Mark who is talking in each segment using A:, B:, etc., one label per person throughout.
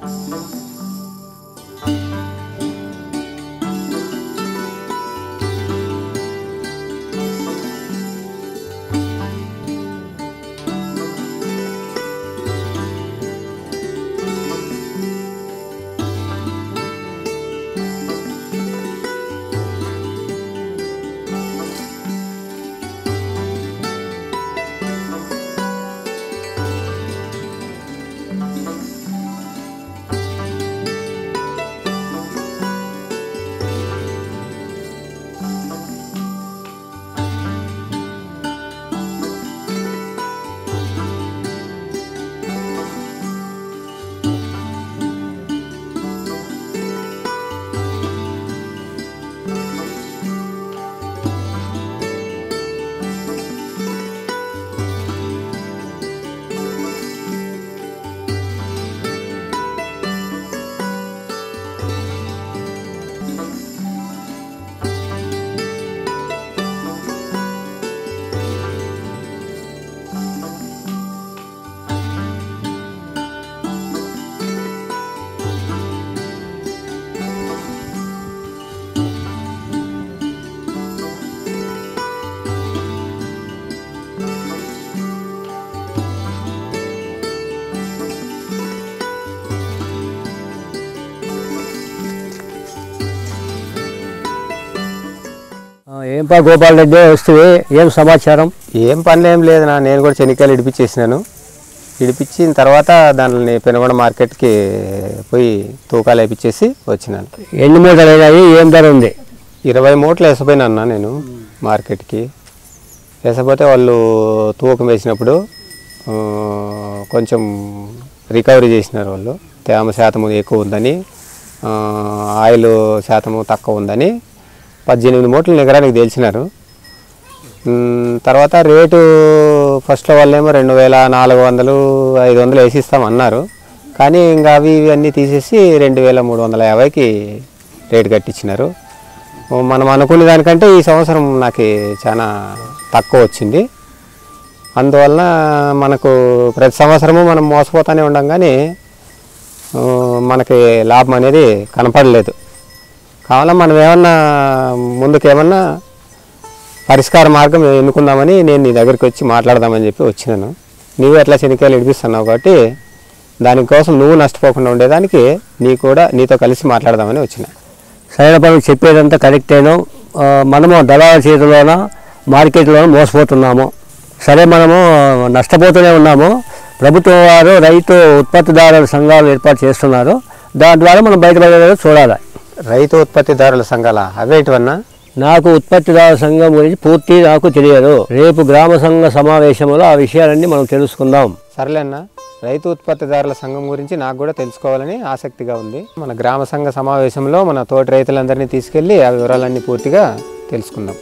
A: ఏంపా గోపాల్ రెడ్డి వస్తే ఏం సమాచారం
B: ఏం పనులు ఏం లేదు నా నేను కూడా శనికాయలు ఇడిపించేసినాను ఇడిపించిన తర్వాత దానిని పెనుగొండ మార్కెట్కి పోయి తూకాలు వేయించేసి వచ్చినాను
A: ఎన్ని మూటలు అయినాయి ఏం ధర ఉంది
B: ఇరవై మూటలు వేసపోయినా అన్న నేను మార్కెట్కి వేసపోతే వాళ్ళు తూకం వేసినప్పుడు ఆ, కొంచెం రికవరీ చేసినారు వాళ్ళు తేమ శాతం ఎక్కువ ఉందని ఆ, ఆయిల్ శాతము తక్కువ ఉందని పద్దెనిమిది మూటలు ఎకరానికి తెలిసినారు మ్, తర్వాత రేటు ఫస్ట్లో వాళ్ళేమో రెండు వేల నాలుగు వందలు ఐదు వందలు వేసిస్తామన్నారు కానీ ఇంకా అవి ఇవి అన్నీ తీసేసి రెండు వేల మూడు వందల యాభైకి రేటు కట్టించినారు ఓ మనం అనుకునే దానికంటే ఈ సంవత్సరం నాకు చాలా తక్కువ వచ్చింది అందువలన మనకు ప్రతి సంవత్సరము మనం మోసపోతూనే ఉండం కానీ ఆ, మనకి లాభం అనేది కనపడలేదు కావాలా మనం ఏమన్నా ముందుకు ఏమన్నా పరిష్కార మార్గం ఎన్నుకుందామని నేను నీ దగ్గరికి వచ్చి మాట్లాడదామని చెప్పి వచ్చినాను నువ్వు ఎట్లా శనికాయలు ఇడిపిస్తున్నావు కాబట్టి దానికోసం నువ్వు నష్టపోకుండా ఉండేదానికి నీ కూడా నీతో కలిసి మాట్లాడదామని వచ్చిన
A: సరైన పనులు చెప్పేదంతా కరెక్టేను ఆ, మనము దళాల చేతిలోన మార్కెట్లోన మోసపోతున్నాము సరే మనము నష్టపోతూనే ఉన్నాము ప్రభుత్వం వారు రైతు ఉత్పత్తిదారుల సంఘాలు ఏర్పాటు చేస్తున్నారు దాని ద్వారా మనం బయటపడేది చూడాలి
B: రైతు ఉత్పత్తిదారుల సంఘాల అవేటివన్నా
A: నాకు ఉత్పత్తిదారుల సంఘం గురించి పూర్తి నాకు తెలియదు రేపు గ్రామ సంఘ సమావేశంలో ఆ విషయాలన్నీ మనం తెలుసుకుందాం
B: సర్లేన్న రైతు ఉత్పత్తిదారుల సంఘం గురించి నాకు కూడా తెలుసుకోవాలని ఆసక్తిగా ఉంది మన గ్రామ సంఘ సమావేశంలో మన తోటి రైతులందరినీ తీసుకెళ్ళి ఆ వివరాలన్నీ పూర్తిగా తెలుసుకుందాం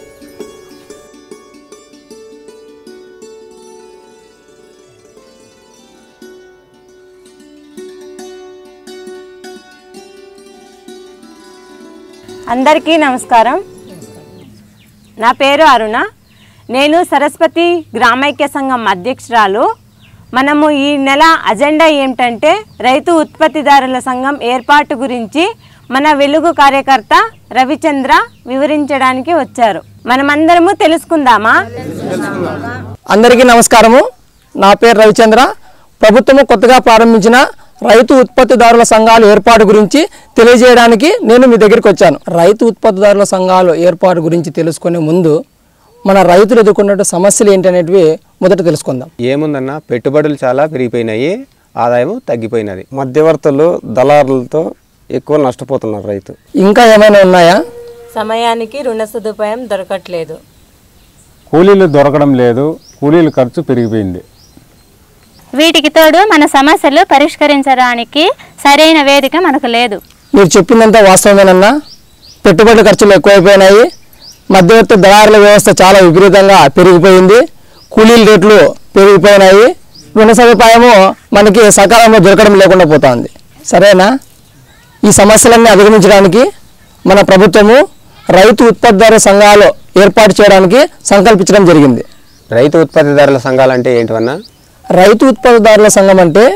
C: అందరికీ నమస్కారం నా పేరు అరుణ నేను సరస్వతి గ్రామైక్య సంఘం అధ్యక్షురాలు మనము ఈ నెల అజెండా ఏమిటంటే రైతు ఉత్పత్తిదారుల సంఘం ఏర్పాటు గురించి మన వెలుగు కార్యకర్త రవిచంద్ర వివరించడానికి వచ్చారు మనమందరము తెలుసుకుందామా
D: అందరికీ నమస్కారము నా పేరు రవిచంద్ర ప్రభుత్వము కొత్తగా ప్రారంభించిన రైతు ఉత్పత్తిదారుల సంఘాల ఏర్పాటు గురించి తెలియజేయడానికి నేను మీ దగ్గరికి వచ్చాను రైతు ఉత్పత్తిదారుల సంఘాలు ఏర్పాటు గురించి తెలుసుకునే ముందు మన రైతులు ఎదుర్కొన్న సమస్యలు ఏంటనేటివి మొదట తెలుసుకుందాం
B: ఏముందన్న పెట్టుబడులు చాలా పెరిగిపోయినాయి ఆదాయం తగ్గిపోయినది
E: మధ్యవర్తులు దళారులతో ఎక్కువ నష్టపోతున్నారు రైతు
D: ఇంకా ఏమైనా ఉన్నాయా
C: సమయానికి రుణ సదుపాయం దొరకట్లేదు
F: కూలీలు దొరకడం లేదు కూలీల ఖర్చు పెరిగిపోయింది
G: వీటికి తోడు మన సమస్యలు పరిష్కరించడానికి సరైన వేదిక మనకు లేదు
D: మీరు చెప్పిందంతా వాస్తవమేనన్నా పెట్టుబడి ఖర్చులు ఎక్కువైపోయినాయి మధ్యవర్తి దళారుల వ్యవస్థ చాలా విపరీతంగా పెరిగిపోయింది కూలీల రేట్లు పెరిగిపోయినాయి రుణ సదుపాయము మనకి సకాలంలో దొరకడం లేకుండా పోతుంది సరేనా ఈ సమస్యలన్నీ అధిగమించడానికి మన ప్రభుత్వము రైతు ఉత్పత్తిదారుల సంఘాలు ఏర్పాటు చేయడానికి సంకల్పించడం జరిగింది
B: రైతు ఉత్పత్తిదారుల సంఘాలు అంటే ఏంటివన్నా
D: రైతు ఉత్పత్తిదారుల సంఘం అంటే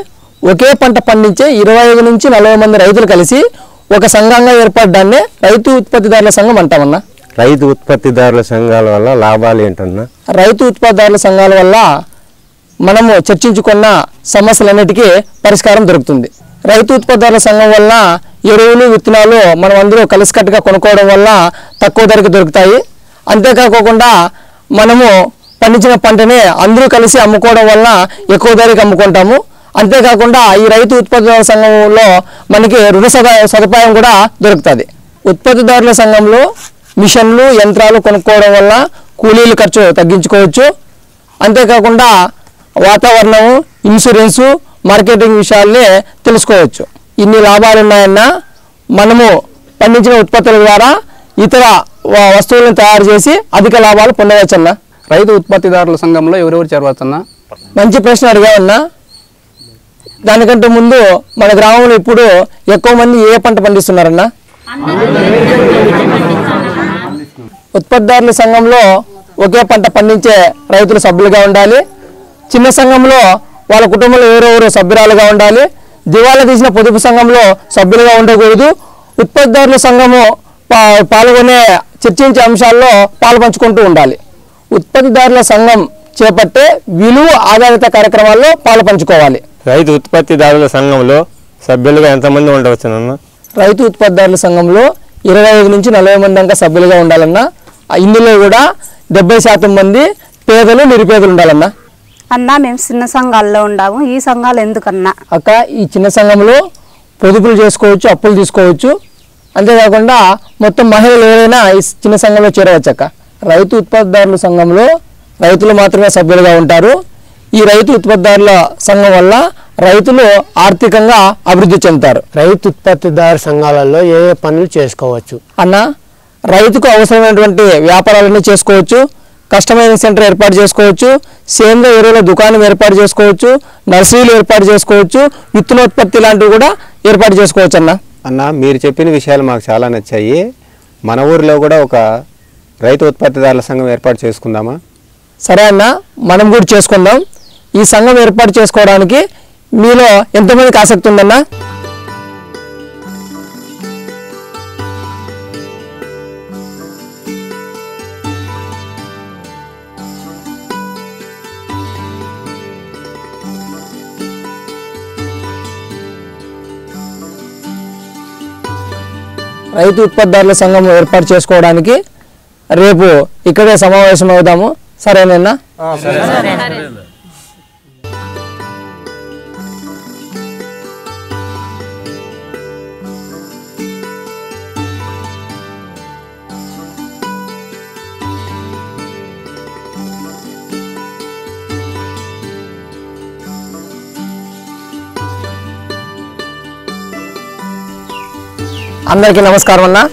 D: ఒకే పంట పండించే ఇరవై ఐదు నుంచి నలభై మంది రైతులు కలిసి ఒక సంఘంగా ఏర్పడ్డాన్ని రైతు ఉత్పత్తిదారుల సంఘం అంటామన్నా
E: రైతు ఉత్పత్తిదారుల సంఘాల వల్ల లాభాలు ఏంటన్నా
D: రైతు ఉత్పత్తిదారుల సంఘాల వల్ల మనము చర్చించుకున్న సమస్యలన్నిటికీ పరిష్కారం దొరుకుతుంది రైతు ఉత్పత్తిదారుల సంఘం వల్ల ఎరువులు విత్తనాలు మనం అందరూ కలిసికట్టుగా కొనుక్కోవడం వల్ల తక్కువ ధరకు దొరుకుతాయి అంతేకాకుండా మనము పండించిన పంటని అందరూ కలిసి అమ్ముకోవడం వల్ల ఎక్కువ ధరకు అమ్ముకుంటాము అంతేకాకుండా ఈ రైతు ఉత్పత్తిదారుల సంఘంలో మనకి రుణ సద- సదుపాయం కూడా దొరుకుతుంది ఉత్పత్తిదారుల సంఘంలో మిషన్లు యంత్రాలు కొనుక్కోవడం వల్ల కూలీల ఖర్చు తగ్గించుకోవచ్చు అంతేకాకుండా వాతావరణము ఇన్సూరెన్సు మార్కెటింగ్ విషయాల్ని తెలుసుకోవచ్చు ఇన్ని లాభాలు ఉన్నాయన్నా మనము పండించిన ఉత్పత్తుల ద్వారా ఇతర వ- వస్తువులను తయారు చేసి అధిక లాభాలు పొందవచ్చన్న
H: రైతు ఉత్పత్తిదారుల సంఘంలో ఎవరెవరు చేరవచ్చన్నా
D: మంచి ప్రశ్న అడిగామన్నా దానికంటే ముందు మన గ్రామంలో ఇప్పుడు ఎక్కువ మంది ఏ పంట పండిస్తున్నారన్నా ఉత్పత్తిదారుల సంఘంలో ఒకే పంట పండించే రైతులు సభ్యులుగా ఉండాలి చిన్న సంఘంలో వాళ్ళ కుటుంబంలో ఎవరెవరు సభ్యురాలుగా ఉండాలి దివాలా తీసిన పొదుపు సంఘంలో సభ్యులుగా ఉండకూడదు ఉత్పత్తిదారుల సంఘము పా- పాల్గొనే చర్చించే అంశాల్లో పాల్పంచుకుంటూ ఉండాలి ఉత్పత్తిదారుల సంఘం చేపట్టే విలువ ఆధారిత కార్యక్రమాల్లో పాల్పంచుకోవాలి
B: రైతు ఉత్పత్తిదారుల సంఘంలో సభ్యులుగా ఎంతమంది ఉండవచ్చునన్నా
D: రైతు ఉత్పత్తిదారుల సంఘంలో ఇరవై ఐదు నుంచి నలభై మంది దాకా సభ్యులుగా ఉండాలన్నా ఆ ఇందులో కూడా డెబ్బై శాతం మంది పేదలు నిరుపేదలు ఉండాలన్నా
I: అన్నా మేము చిన్న సంఘాల్లో ఉండాము ఈ సంఘాలు ఎందుకన్నా
D: అక్క ఈ చిన్న సంఘంలో పొదుపులు చేసుకోవచ్చు అప్పులు తీసుకోవచ్చు అంతేకాకుండా మొత్తం మహిళలు ఎవరైనా ఈ చిన్న సంఘంలో చేరవచ్చు అక్క రైతు ఉత్పత్తిదారుల సంఘంలో రైతులు మాత్రమే సభ్యులుగా ఉంటారు ఈ రైతు ఉత్పత్తిదారుల సంఘం వల్ల రైతులు ఆర్థికంగా అభివృద్ధి చెందుతారు
A: రైతు ఉత్పత్తిదారు సంఘాలలో ఏ ఏ పనులు చేసుకోవచ్చు
D: అన్న రైతుకు అవసరమైనటువంటి వ్యాపారాలన్నీ చేసుకోవచ్చు కస్టమైజింగ్ సెంటర్ ఏర్పాటు చేసుకోవచ్చు సేంద్రియ ఎరువుల దుకాణం ఏర్పాటు చేసుకోవచ్చు నర్సరీలు ఏర్పాటు చేసుకోవచ్చు విత్తనోత్పత్తి లాంటివి కూడా ఏర్పాటు చేసుకోవచ్చు అన్న
B: అన్న మీరు చెప్పిన విషయాలు మాకు చాలా నచ్చాయి మన ఊరిలో కూడా ఒక రైతు ఉత్పత్తిదారుల సంఘం ఏర్పాటు చేసుకుందామా
D: సరే అన్న మనం కూడా చేసుకుందాం ఈ సంఘం ఏర్పాటు చేసుకోవడానికి మీలో ఎంతమందికి ఆసక్తి ఉందన్నా రైతు ఉత్పత్తిదారుల సంఘం ఏర్పాటు చేసుకోవడానికి రేపు ఇక్కడే సమావేశం అవుదాము సరేనన్నా అందరికీ నమస్కారం అన్న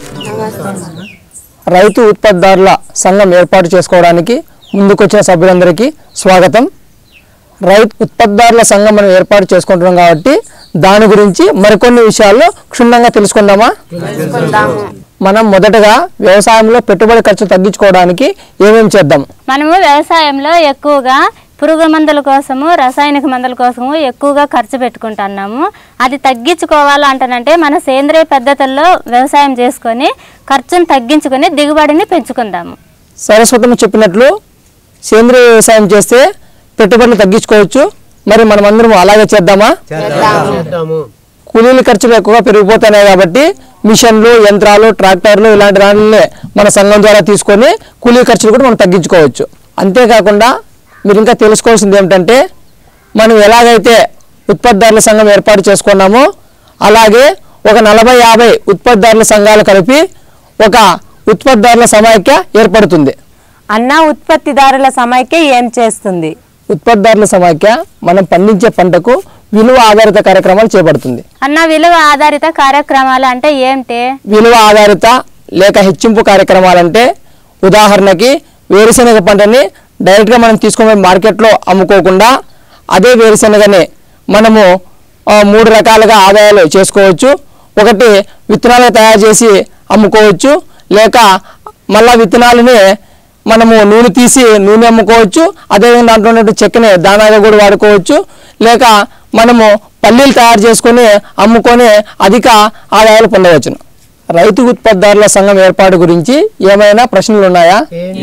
D: రైతు ఉత్పత్తిదారుల సంఘం ఏర్పాటు చేసుకోవడానికి ముందుకొచ్చిన సభ్యులందరికీ స్వాగతం రైతు ఉత్పత్తిదారుల సంఘం మనం ఏర్పాటు చేసుకుంటున్నాం కాబట్టి దాని గురించి మరికొన్ని విషయాల్లో క్షుణ్ణంగా తెలుసుకుందామా మనం మొదటగా వ్యవసాయంలో పెట్టుబడి ఖర్చు తగ్గించుకోవడానికి ఏమేమి చేద్దాం
G: మనము వ్యవసాయంలో ఎక్కువగా పురుగు మందుల కోసము రసాయనిక మందుల కోసము ఎక్కువగా ఖర్చు పెట్టుకుంటున్నాము అది తగ్గించుకోవాలంటానంటే మన సేంద్రియ పద్ధతుల్లో వ్యవసాయం చేసుకొని ఖర్చును తగ్గించుకొని దిగుబడిని పెంచుకుందాము
D: సరస్వతము చెప్పినట్లు సేంద్రియ వ్యవసాయం చేస్తే పెట్టుబడులు తగ్గించుకోవచ్చు మరి మనమందరం అలాగే చేద్దామా కూలీల ఖర్చులు ఎక్కువగా పెరిగిపోతున్నాయి కాబట్టి మిషన్లు యంత్రాలు ట్రాక్టర్లు ఇలాంటి దానిని మన సంఘం ద్వారా తీసుకొని కూలీ ఖర్చులు కూడా మనం తగ్గించుకోవచ్చు అంతేకాకుండా మీరు ఇంకా తెలుసుకోవాల్సింది ఏమిటంటే మనం ఎలాగైతే ఉత్పత్తిదారుల సంఘం ఏర్పాటు చేసుకున్నామో అలాగే ఒక నలభై యాభై ఉత్పత్తిదారుల సంఘాలు కలిపి ఒక ఉత్పత్తిదారుల సమాఖ్య ఏర్పడుతుంది
C: అన్న ఉత్పత్తిదారుల సమైక్య ఏం చేస్తుంది
D: ఉత్పత్తిదారుల సమాఖ్య మనం పండించే పంటకు విలువ ఆధారిత కార్యక్రమాలు చేపడుతుంది
G: అన్న విలువ ఆధారిత కార్యక్రమాలు అంటే ఏమిటి
D: విలువ ఆధారిత లేక హెచ్చింపు కార్యక్రమాలంటే ఉదాహరణకి వేరుశనగ పంటని డైరెక్ట్గా మనం తీసుకుని మార్కెట్లో అమ్ముకోకుండా అదే వేరుశనగని మనము ఆ, మూడు రకాలుగా ఆదాయాలు చేసుకోవచ్చు ఒకటి విత్తనాలు తయారు చేసి అమ్ముకోవచ్చు లేక మళ్ళా విత్తనాలని మనము నూనె తీసి నూనె అమ్ముకోవచ్చు అదేవిధంగా దాంట్లో ఉన్నటువంటి చెక్కని దానాగా కూడా వాడుకోవచ్చు లేక మనము పల్లీలు తయారు చేసుకొని అమ్ముకొని అధిక ఆదాయాలు పొందవచ్చును రైతు ఉత్పత్తిదారుల సంఘం ఏర్పాటు గురించి ఏమైనా ప్రశ్నలు ఉన్నాయా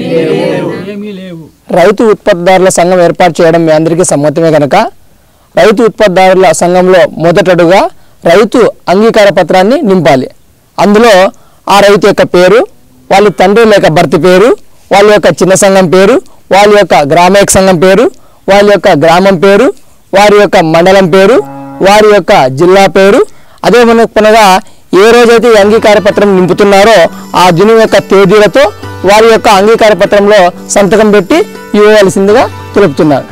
D: రైతు ఉత్పత్తిదారుల సంఘం ఏర్పాటు చేయడం మీ అందరికీ సమ్మతమే కనుక రైతు ఉత్పత్తిదారుల సంఘంలో మొదటడుగా రైతు అంగీకార పత్రాన్ని నింపాలి అందులో ఆ రైతు యొక్క పేరు వాళ్ళ తండ్రి లేక భర్త పేరు వాళ్ళ యొక్క చిన్న సంఘం పేరు వాళ్ళ యొక్క గ్రామైక సంఘం పేరు వాళ్ళ యొక్క గ్రామం పేరు వారి యొక్క మండలం పేరు వారి యొక్క జిల్లా పేరు అదే మనకునగా ఏ రోజైతే ఈ అంగీకార పత్రం నింపుతున్నారో ఆ దినం యొక్క తేదీలతో వారి యొక్క అంగీకార పత్రంలో సంతకం పెట్టి ఇవ్వవలసిందిగా తెలుపుతున్నారు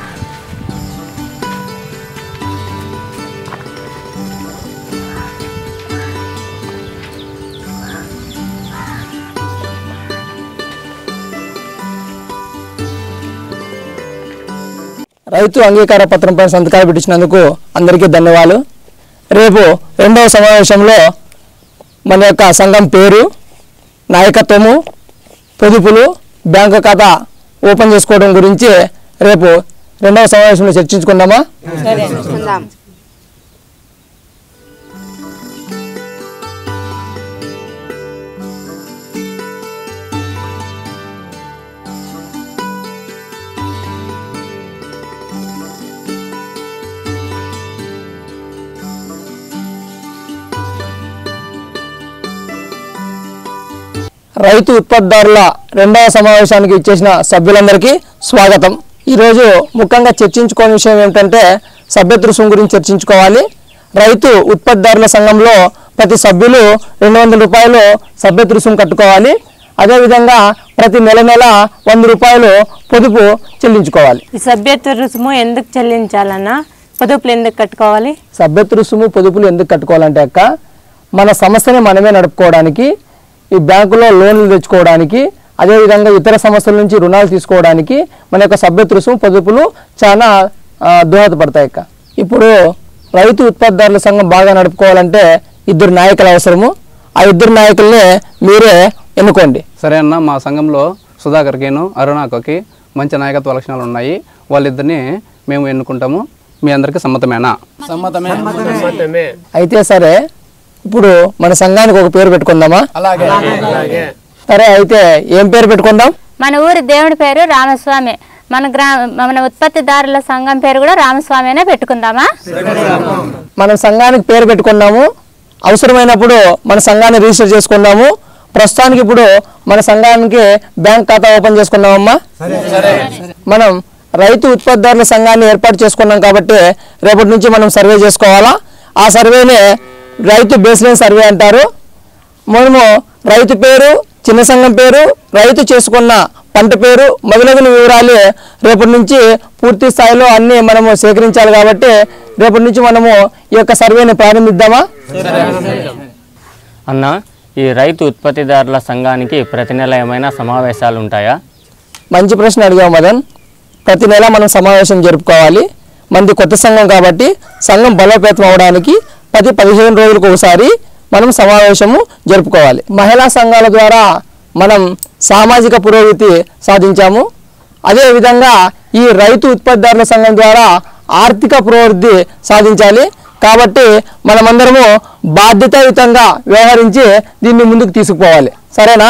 D: రైతు అంగీకార పత్రంపై సంతకాలు పెట్టించినందుకు అందరికీ ధన్యవాదాలు రేపు రెండవ సమావేశంలో మన యొక్క సంఘం పేరు నాయకత్వము పొదుపులు బ్యాంకు ఖాతా ఓపెన్ చేసుకోవడం గురించి రేపు రెండవ సమావేశంలో చర్చించుకుందామా రైతు ఉత్పత్తిదారుల రెండవ సమావేశానికి ఇచ్చేసిన సభ్యులందరికీ స్వాగతం ఈరోజు ముఖ్యంగా చర్చించుకోని విషయం ఏమిటంటే సభ్యత్వ రుసుము గురించి చర్చించుకోవాలి రైతు ఉత్పత్తిదారుల సంఘంలో ప్రతి సభ్యులు రెండు వందల రూపాయలు సభ్యత్వ రుసుము కట్టుకోవాలి అదేవిధంగా ప్రతి నెల నెల వంద రూపాయలు పొదుపు చెల్లించుకోవాలి
C: ఈ సభ్యత్వ రుసుము ఎందుకు చెల్లించాలన్నా పొదుపులు ఎందుకు కట్టుకోవాలి
D: సభ్యత్వ రుసుము పొదుపులు ఎందుకు కట్టుకోవాలంటే అక్క మన సంస్థని మనమే నడుపుకోవడానికి ఈ బ్యాంకులో లోన్లు తెచ్చుకోవడానికి అదేవిధంగా ఇతర సంస్థల నుంచి రుణాలు తీసుకోవడానికి మన యొక్క సభ్యత్వ రుసుము పొదుపులు చాలా ఆ, దోహదపడతాయి అక్క ఇప్పుడు రైతు ఉత్పత్తిదారుల సంఘం బాగా నడుపుకోవాలంటే ఇద్దరు నాయకులు అవసరము ఆ ఇద్దరు నాయకుల్ని మీరే ఎన్నుకోండి
H: సరే అన్న మా సంఘంలో సుధాకర్కిను అరుణాకకి మంచి నాయకత్వ లక్షణాలు ఉన్నాయి వాళ్ళిద్దరిని మేము ఎన్నుకుంటాము మీ అందరికీ సమ్మతమేనా
D: అయితే సరే ఇప్పుడు మన సంఘానికి ఒక పేరు పెట్టుకుందామా సరే అయితే ఏం పేరు పెట్టుకుందాం
G: మన ఊరి దేవుడి పేరు రామస్వామి మన గ్రా మన ఉత్పత్తిదారుల సంఘం పేరు కూడా రామస్వామి అనే పెట్టుకుందామా
D: మనం సంఘానికి పేరు పెట్టుకున్నాము అవసరమైనప్పుడు మన సంఘాన్ని రిజిస్టర్ చేసుకున్నాము ప్రస్తుతానికి ఇప్పుడు మన సంఘానికి బ్యాంక్ ఖాతా ఓపెన్ చేసుకున్నామమ్మా మనం రైతు ఉత్పత్తిదారుల సంఘాన్ని ఏర్పాటు చేసుకున్నాం కాబట్టి రేపటి నుంచి మనం సర్వే చేసుకోవాలా ఆ సర్వేనే రైతు బేస్లైన్ సర్వే అంటారు మనము రైతు పేరు చిన్న సంఘం పేరు రైతు చేసుకున్న పంట పేరు మొదలగున వివరాలు రేపటి నుంచి పూర్తి స్థాయిలో అన్ని మనము సేకరించాలి కాబట్టి రేపటి నుంచి మనము ఈ యొక్క సర్వేని ప్రారంభిద్దామా
J: అన్న ఈ రైతు ఉత్పత్తిదారుల సంఘానికి ప్రతి నెల ఏమైనా సమావేశాలు ఉంటాయా
D: మంచి ప్రశ్న అడిగావు మదన్ ప్రతి నెల మనం సమావేశం జరుపుకోవాలి మంది కొత్త సంఘం కాబట్టి సంఘం బలోపేతం అవడానికి ప్రతి పదిహేను రోజులకు ఒకసారి మనం సమావేశము జరుపుకోవాలి మహిళా సంఘాల ద్వారా మనం సామాజిక పురోగతి సాధించాము అదేవిధంగా ఈ రైతు ఉత్పత్తిదారుల సంఘం ద్వారా ఆర్థిక పురోగతి సాధించాలి కాబట్టి మనమందరము బాధ్యతాయుతంగా వ్యవహరించి దీన్ని ముందుకు తీసుకుపోవాలి సరేనా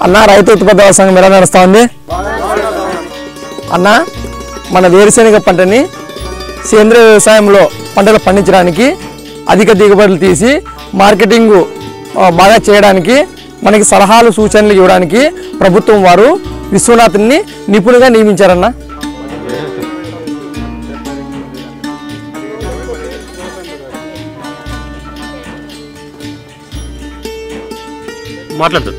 D: అన్న రైతు ఉత్పత్తి సంఘం ఎలా నడుస్తూ ఉంది అన్న మన వేరుశనగ పంటని సేంద్రియ వ్యవసాయంలో పంటలు పండించడానికి అధిక దిగుబడులు తీసి మార్కెటింగ్ ఆ, బాగా చేయడానికి మనకి సలహాలు సూచనలు ఇవ్వడానికి ప్రభుత్వం వారు విశ్వనాథుని నిపుణుగా నియమించారన్న
A: మాట్లాడుతుంది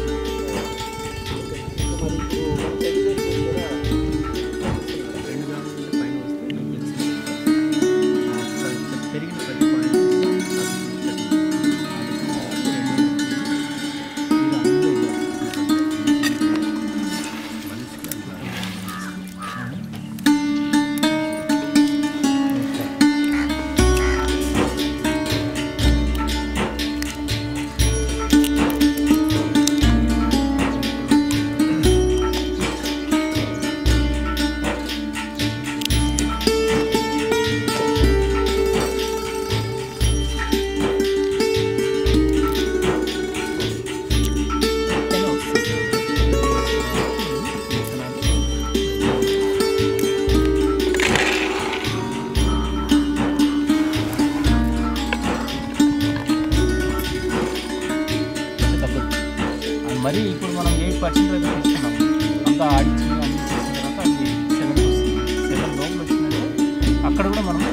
K: మరి ఇప్పుడు మనం ఎయిట్ పర్సెంట్ అయితే తీసుకున్నాం అంతా ఆడిచి అన్ని చేసిన తర్వాత అది సెవెన్ వస్తుంది సెవెన్ లోపల వచ్చిందంటే అక్కడ కూడా మనము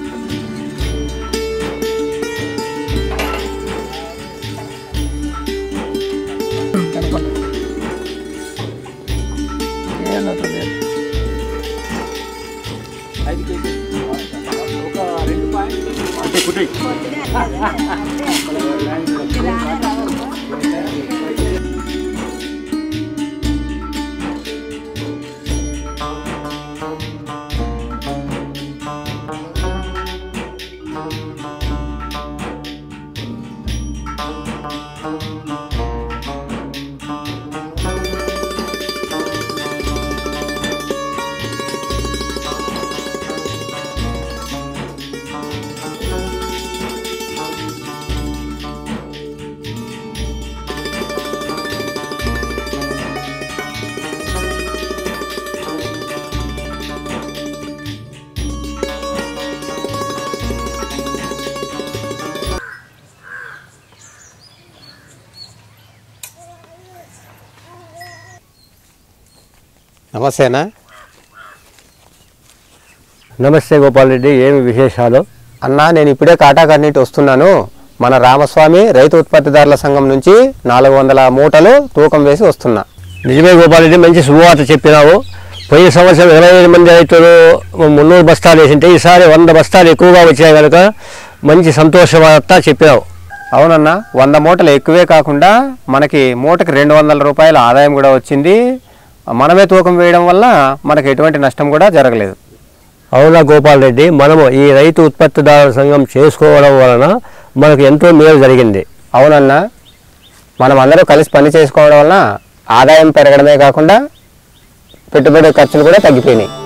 B: నమస్తేనా
A: నమస్తే గోపాల్ రెడ్డి ఏమి విశేషాలు
B: అన్నా నేను ఇప్పుడే కాటాకర్ నుండి వస్తున్నాను మన రామస్వామి రైతు ఉత్పత్తిదారుల సంఘం నుంచి నాలుగు వందల మూటలు తూకం వేసి వస్తున్నా
A: నిజమే గోపాల్ రెడ్డి మంచి శుభవార్త చెప్పినావు పోయిన సంవత్సరం ఇరవై ఐదు మంది రైతులు మున్నూరు బస్తాలు వేసింటే ఈసారి వంద బస్తాలు ఎక్కువగా వచ్చాయి కనుక మంచి సంతోష వార్త చెప్పినావు
B: అవునన్నా వంద మూటలు ఎక్కువే కాకుండా మనకి మూటకి రెండు వందల రూపాయల ఆదాయం కూడా వచ్చింది మనమే తూకం వేయడం వల్ల మనకి ఎటువంటి నష్టం కూడా జరగలేదు
A: అవునా గోపాల్ రెడ్డి మనము ఈ రైతు ఉత్పత్తిదారుల సంఘం చేసుకోవడం వలన మనకు ఎంతో మేలు జరిగింది
B: అవునన్నా మనం అందరూ కలిసి పని చేసుకోవడం వలన ఆదాయం పెరగడమే కాకుండా పెట్టుబడి ఖర్చులు కూడా తగ్గిపోయినాయి